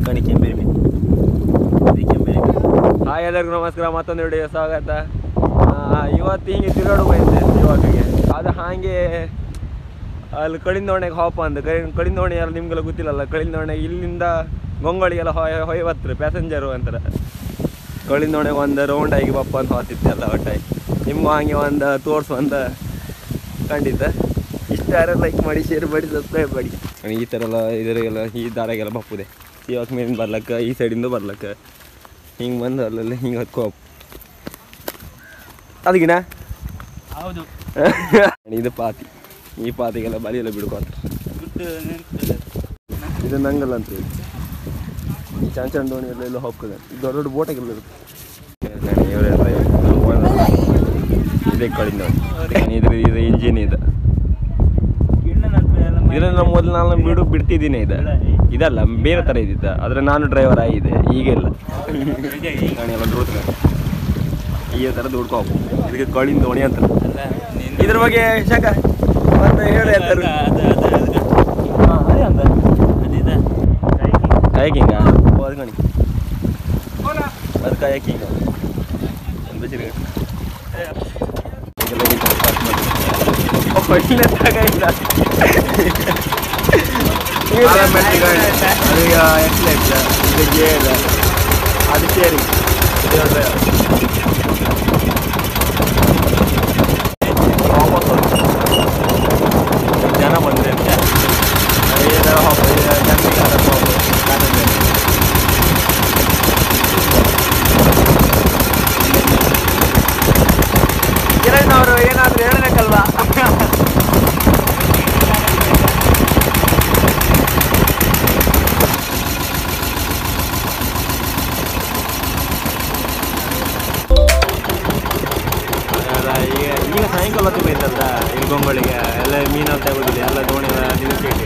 ಕಣಿ ಕೆಂಬೇರಿ ಮೀನು ಇದು ಕೆಂಬೇರಿ ಮೀನು ಹಾಯ್ ಎಲ್ಲರಿಗೂ ನಮಸ್ಕಾರ ಮತ್ತೊಂದು ವಿಡಿಯೋ ಸ್ವಾಗತ ಆ, ಇವತ್ತು ಹಿಂಗೆ ತಿರುಗಾಡು ಬಂದಿದ್ದೆ ಇವಾಗಗೆ ಅದು ಹಾಗೆ ಅಲ್ಲಿ ಕಳಿಂದೋಣೆಗೆ ಹಾಪ ಅಂತ ಕಳಿ ಕಳಿಂದೋಣೆ ಎಲ್ಲ ನಿಮ್ಗೆಲ್ಲ ಗೊತ್ತಿಲ್ಲಲ್ಲ ಕಳಿಂದೋಣೆ ಇಲ್ಲಿಂದ ಗೊಂಗಳಿಗೆಲ್ಲ ಹೊಯ್ ಹೊಯ್ ಬತ್ರು ಪ್ಯಾಸೆಂಜರು ಅಂತಾರೆ ಕಳಿಂದೋಣೆಗೆ ಒಂದು ರೌಂಡ್ ಆಗಿ ಬಪ್ಪ ಅಂತ ಹೋಗ್ತಿದ್ದೆಲ್ಲ ಒಟ್ಟಾಗಿ ನಿಮಗೂ ಹಾಗೆ ಒಂದು ತೋರಿಸು ಅಂತ ಖಂಡಿತ ಇಷ್ಟ ಯಾರು ಲೈಕ್ ಮಾಡಿ ಶೇರ್ ಮಾಡಿ ಸಬ್ಸ್ಕ್ರೈಬ್ ಮಾಡಿ ಈ ಥರ ಎಲ್ಲ ಇದರಿಗೆಲ್ಲ ಈ ದಾರಾಗೆಲ್ಲ ಬಪ್ಪುದೆ ಇವಾಗ ಮೇಲಿಂದ ಬರ್ಲಕ್ಕ ಈ ಸೈಡಿಂದ ಬರ್ಲಕ್ಕ ಹಿಂಗೆ ಬಂದು ಅಲ್ಲೆಲ್ಲ ಹಿಂಗೆ ಹತ್ಕೋ ಅದಕ್ಕಿನ ಹೌದು ಇದು ಪಾತಿ ಈ ಪಾತಿಗೆಲ್ಲ ಬಲಿಯೆಲ್ಲ ಬಿಡ್ಕೋತಾರೆ ಗುಡ್ ನೆನ್ಪಿದೆ. ಇದು ನಂಗಲ್ಲ ಅಂತ ಹೇಳಿ ಈ ಸಣ್ಣ ಸಣ್ಣ ದೋಣಿ ಎಲ್ಲ ಎಲ್ಲ ಹೋಗ್ತದೆ ದೊಡ್ಡ ದೊಡ್ಡ ಬೋಟಾಗೆಲ್ಲ ಇರುತ್ತೆ ನಾನು ಇವರೆಲ್ಲ ಇದೇ ಕಳಿಂದ ಇದ್ರ ಇದು ಇಂಜಿನ್ ಇದು ಗಿಣ್ಣ ನಂತ್ರ ಎಲ್ಲ ಮಾಡಿ- ಇದನ್ನ ನಾವು ಮೊದಲು ನಾನು ಬಿಡು ಬಿಡ್ತಿದ್ದೀನಿ ಇದು ಇದಲ್ಲ ಬೇರೆ ಥರ ಇದ್ದಿದ್ದ ಆದರೆ ನಾನು ಡ್ರೈವರ್ ಆಗಿದೆ ಈಗೆಲ್ಲ ನಾನು ಎಲ್ಲ ದುಡ್ದು ಈ ಥರ ದುಡ್ಕೊ ಇದಕ್ಕೆ ಕಳಿಂದ ದೋಣಿ ಅಂತ ಅಲ್ಲ, ನೀನು- ಇದ್ರ ಬಗ್ಗೆ ಶಾಖ ಮತ್ತೆ ಹೇಳಿ ಅಂತಾರೆ ಅದು- ಅದು- ಅದು- ಅದು- ಹಾಂ ಅದೇ ಅಂತ ಅದಿದೆ. ಕಾಯಕಿಂಗ ಅದು ಕಣಿ ಅದು ಕಾಯಕಿಂಗ ಒಂದು ಚಿರಗ ಒಳ್ಳೆ ತಗೈಲ್ಲ ಅದು ಈಗ ಎಕ್ಸಲೆಂಟ್ ಇದು ಗೇರ್ ಅದು ಸೇರಿ ವಾಪಸ್ ಹೋಗ್ತು. ಜನ ಬಂದ್ರೆ ಏನಾರ ಹೋಗ್ಬೋದು ಜನರಿಗೆ ಹೋಗ್ಬೋದು ಕಾರಲ್ಲಿ. ಕಿರಣ್ ಅವರು ಏನಾದ್ರು ಹೇಳಬೇಕಲ್ವಾ ಅಲ್ಲ, ಈಗ ಈಗ ಸಾಯಂಕಾಲ ಹೊತ್ತು ಬೇಕಲ್ಲ ಇಲ್ಲಿ ಗೊಂಗಳಿಗೆ ಎಲ್ಲ ಮೀನು ತೆಗೋದಿಲ್ಲ ಎಲ್ಲ ದೋಣಿ ಎಲ್ಲ ನಿಲ್ಲಿಸಿಟ್ಟು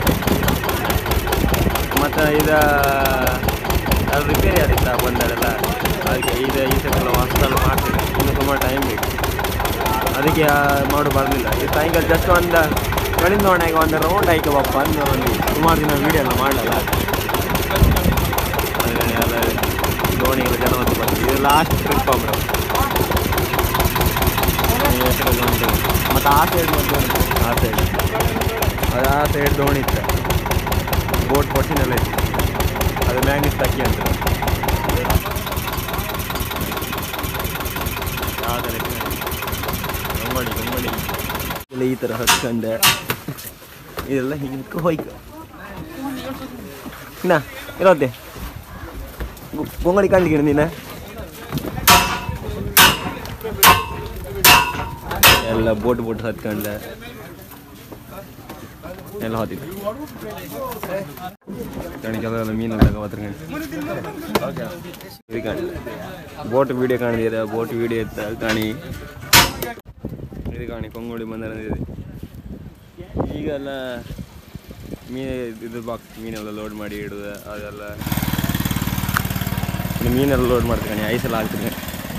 ಮತ್ತು ಇದು ಅದು ರಿಪೇರಿ ಆದಿತ್ತ ಬಂದಳೆಲ್ಲ ಅದಕ್ಕೆ ಇದು ಈ ಸಲ ಹೊಸದಲ್ಲ ಮಾಡ್ತೀನಿ ಇನ್ನು ತುಂಬ ಟೈಮ್ ಬೇಕು ಅದಕ್ಕೆ ಆ, ಮಾಡು ಬರಲಿಲ್ಲ ಈ ಸಾಯಂಕಾಲ ಜಸ್ಟ್ ಒಂದು ಕಳಿಂದ ದೋಣಿಗೆ ಒಂದು ರೌಂಡ್ ಆಯ್ಕೆ ಬಪ್ಪ ಅಂದು ಒಂದು ಸುಮಾರು ದಿನ ವೀಡಿಯೋ ಎಲ್ಲ ಮಾಡಲ್ಲ ಅದಕ್ಕೆ ಎಲ್ಲ ದೋಣಿಗೆಲ್ಲ ಜನ ಹೊತ್ತು ಬರ್ತೀವಿ ಇದು ಲಾಸ್ಟ್ ಟ್ರಿಪ್ ಅವರು ಮತ್ತು ಆ ಸೈಡ್ ಒಂದು ಆ ಸೈಡ್ ಅದು ಆ ಸೈಡ್ ದೋಣಿ ಇತ್ತು ಬೋಟ್ ಪೊಟ್ಟಿನೆಲ್ಲ ಇತ್ತು ಅದು ಮ್ಯಾಗ್ನಿಸ್ ತಕ್ಕಿ ಅಂತ ಆದರೆ ಗಂಬಳಿ ಗಂಬಳಿ ಎಲ್ಲ ಈ ಥರ ಹಚ್ಕೊಂಡೆ ಇದೆಲ್ಲ ಹಿಂಗೆ ಹಿಡ್ಕೊ ಹೋಯ್ತು ನಾ ಇರೋದೆ ಗೊಂಗಡಿ ಕಾಣ್ಲಿಕ್ಕೆ ನೀನು ಎಲ್ಲ ಬೋಟ್ ಬೋಟ್ ಹತ್ಕೊಂಡೆ ಎಲ್ಲ ಹೋತಿತ್ತು ಕಣಿ ಕೆಲವೆಲ್ಲ ಮೀನೆಲ್ಲ ಹತ್ಕೊಂಡು ಇದು ಕಾಣಿ ಬೋಟ್ ವಿಡಿಯೋ ಕಾಣಿದಿದೆ ಬೋಟ್ ವಿಡಿಯೋ ಇತ್ತ ಕಾಣಿ ಇದು ಕಾಣಿ ಕೊಂಗೋಳಿ ಬಂದರೆ ಇದೆ ಈಗೆಲ್ಲ ಮೀನು ಇದು ಬಾಕ್ಸ್ ಮೀನೆಲ್ಲ ಲೋಡ್ ಮಾಡಿ ಇಡುದು ಅದೆಲ್ಲ ಇನ್ನು ಮೀನೆಲ್ಲ ಲೋಡ್ ಮಾಡ್ತೀನಿ ಕಣಿ ಐಸೆಲ್ಲ ಹಾಕ್ತೀನಿ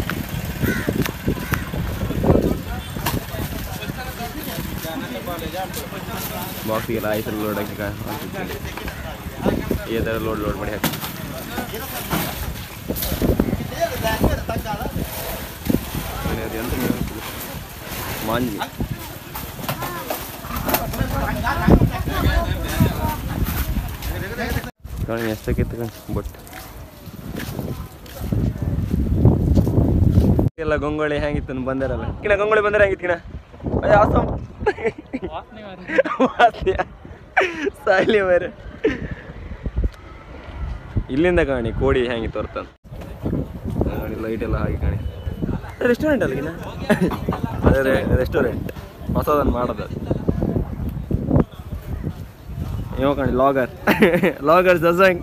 ಬಾಕ್ಸಿಗೆಲ್ಲ ಐಸೆಲ್ಲ ಲೋಡ್ ಹಾಕಿ ಹಾಕ್ತಿರ್ತೀನಿ ಈ ಥರ ಲೋಡ್ ಲೋಡ್ ಮಾಡಿ ಹಾಕಿ ಅದು ಎಂತ ಮೀನು ಗೊತ್ತಿಲ್ಲ. ಮಾಂಜಿ ಕಣಿ ಎಷ್ಟಕ್ಕಿತ್ತು ಕಣಿ ಬಟ್ ಎಲ್ಲ ಗೊಂಗೋಳಿ ಹೆಂಗಿತ್ತು ಬಂದಾರಲ್ಲ ಕಿನ ಗೊಂಗೋಳಿ ಬಂದರೆ ಹೆಂಗಿತ್ತು ಕಿನ ಅಯ್ಯ ಆಸಮ್ ವಾಸನೆ ಮಾರ್ರೆ. ವಾಸನೆ ಸಾಯ್ಲಿ ಬೇರೆ ಇಲ್ಲಿಂದ ಕಾಣಿ ಕೋಡಿ ಹೆಂಗೆ ತೋರ್ತಾನ ಕಾಣಿ ಲೈಟ್ ಎಲ್ಲ ಹಾಕಿ ಕಾಣಿ ರೆಸ್ಟೋರೆಂಟ್ ಅಲ್ಲ ಇನ್ನ ಅದೇ ರೆಸ್ಟೋರೆಂಟ್ ಹೊಸದನ್ನು ಮಾಡೋದು ಅದು. ಇವ ಕಾಣಿ ಲಾಗರ್ ಲಾಗರ್ ಸಸಂಗ್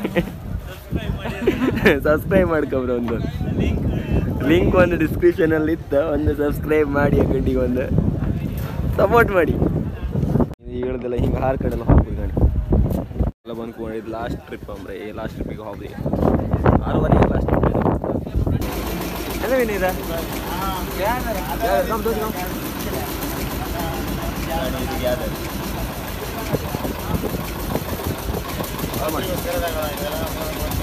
ಸಬ್ಸ್ಕ್ರೈಬ್ ಮಾಡ್ಕೊಬ್ರೆ ಒಂದು ಲಿಂಕ್ ಒಂದು ಡಿಸ್ಕ್ರಿಪ್ಷನಲ್ಲಿ ಇತ್ತು ಒಂದು ಸಬ್ಸ್ಕ್ರೈಬ್ ಮಾಡಿ ಅಕೌಂಟಿಗೆ ಒಂದು ಸಪೋರ್ಟ್ ಮಾಡಿ ಇದು ಹೇಳೋದೆಲ್ಲ ಹಿಂಗೆ ಹಾರ್ ಕಡೆಲ್ಲ ಹೋಗ್ಬೋದು ಗಾಡಿ ಎಲ್ಲ ಬಂದ್ಕೊಂಡು ಇದು ಲಾಸ್ಟ್ ಟ್ರಿಪ್ ಅಂದ್ರೆ ಈ ಲಾಸ್ಟ್ ಟ್ರಿಪ್ಪಿಗೆ ಹೋಗ್ಲಿ ಆರೂವರೆಗೆ ಲಾಸ್ಟ್ ಟ್ರಿಪ್ ಎಲ್ಲ ಏನಿದೆ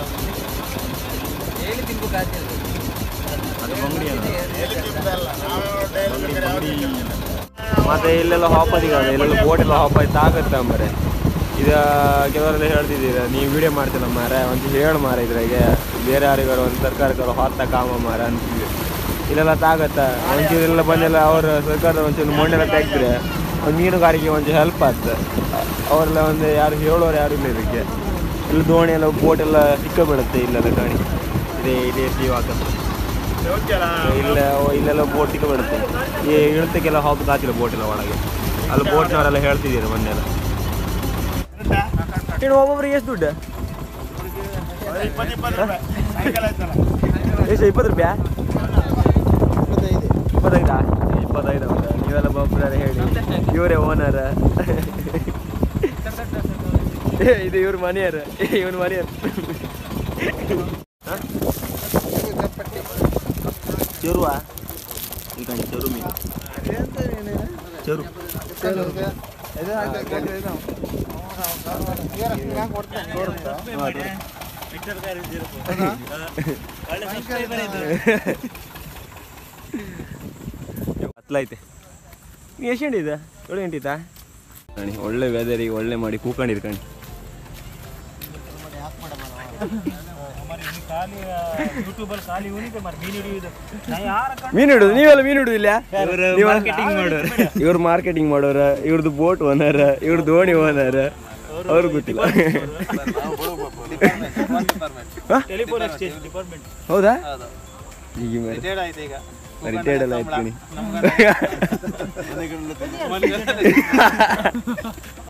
ಅದು ಬಂಗಡಿ ಅಲ್ಲ ಮತ್ತೆ ಇಲ್ಲೆಲ್ಲ ಹಾಪ್ ಅದಿಗಾದ ಇಲ್ಲೆಲ್ಲ ಬೋಟ್ ಎಲ್ಲ ಹಾಪ್ ಆಯ್ತು ಆಗುತ್ತೆ ಮರೆ ಈಗ ಕೆಲವರೆಲ್ಲ ಹೇಳ್ತಿದ್ದೀರ ನೀವು ವಿಡಿಯೋ ಮಾಡ್ತಿಲ್ಲ ಮಾರ ಒಂದು ಹೇಳು ಮಾರ ಇದ್ರಾಗೆ ಬೇರೆ ಯಾರಿಗಾರು ಒಂದು ಸರ್ಕಾರಕ್ಕೆ ಹೊತ್ತ ಕಾಮ ಮಾರ ಅಂತಿದ್ವಿ ಇಲ್ಲೆಲ್ಲ ತಾಗತ್ತ ಒಂಚೂರು ಎಲ್ಲ ಬಂದೆಲ್ಲ ಅವ್ರ ಸರ್ಕಾರದ ಒಂಚೂರು ಮಣ್ಣೆಲ್ಲ ತೆಗ್ದ್ರೆ ಒಂದು ಮೀನುಗಾರಿಕೆ ಒಂದು ಹೆಲ್ಪ್ ಆಗ್ತದೆ ಅವರೆಲ್ಲ ಒಂದು ಯಾರು ಹೇಳೋರು ಯಾರು ಇಲ್ಲ ಇದಕ್ಕೆ ಇಲ್ಲಿ ದೋಣಿ ಎಲ್ಲ ಬೋಟ್ ಎಲ್ಲ ಸಿಕ್ಕ ಬೀಳುತ್ತೆ ಇಲ್ಲೆಲ್ಲ ಕಾಣಿ ಇದೇ ಇದೇ ಜೀವಾಕ ಇಲ್ಲ ಇಲ್ಲೆಲ್ಲ ಬೋಟ್ ಸಿಕ್ಕ ಬಿಡುತ್ತೆ ಈ ಇಳ್ತಕ್ಕೆಲ್ಲ ಹೋಗಿ ಕಾತಿಲ್ಲ ಬೋಟ್ ಎಲ್ಲ ಒಳಗೆ ಅಲ್ಲಿ ಬೋಟ್ನವರೆಲ್ಲ ಹೇಳ್ತಿದ್ದೀರಿ ಮೊನ್ನೆಲ್ಲ ಏನು ಒಬ್ಬೊಬ್ರಿಗೆ ಎಷ್ಟು ದುಡ್ಡು ಎಷ್ಟು ಇಪ್ಪತ್ತು ರೂಪಾಯ ಇಪ್ಪತ್ತೈದಾ ಇಪ್ಪತ್ತೈದು ಹೌದಾ ನೀವೆಲ್ಲ ಒಬ್ಬರ ಹೇಳಿ ಇವರೇ ಓನರ್ ಇದು ಇವ್ರ ಮನೆಯರ್ ಇವನ್ ಮನೆಯರ್ ಚೆರುವಾ ಈಗ ಚೆರು ಮೀನು ಚೆರು ಹತ್ಲೈತೆ ನೀವು ಎಷ್ಟು ಗಂಟೆ ಇದೆ ಏಳು ಗಂಟೆ ಇತ್ತಾ ಕಣಿ ಒಳ್ಳೆ ವೆದರಿಗೆ ಒಳ್ಳೆ ಮಾಡಿ ಕೂಕೊಂಡಿರಿ ಕಣಿ ಮೀನು ಹಿಡುದು ನೀವೆಲ್ಲ ಮೀನು ಹಿಡುದಿಲ್ಲ marketing ಮಾಡೋರು. ಇವ್ರು ಮಾರ್ಕೆಟಿಂಗ್ ಮಾಡೋರ ಇವ್ರದ್ದು ಬೋಟ್ ಓನರ್ ಇವ್ರ ದೋಣಿ ಓನರ್ ಅವ್ರಿಗೆ ಗೊತ್ತಿಲ್ಲ ಹಾ? ಟೆಲಿಫೋನ್ ಎಕ್ಸ್ಚೇಂಜ್ ಡಿಪಾರ್ಟ್ಮೆಂಟ್ ಹೌದಾ ಈಗ ರಿಟೈರ್ಡ್ ಎಲ್ಲ ಆಯ್ತು ಕಣಿ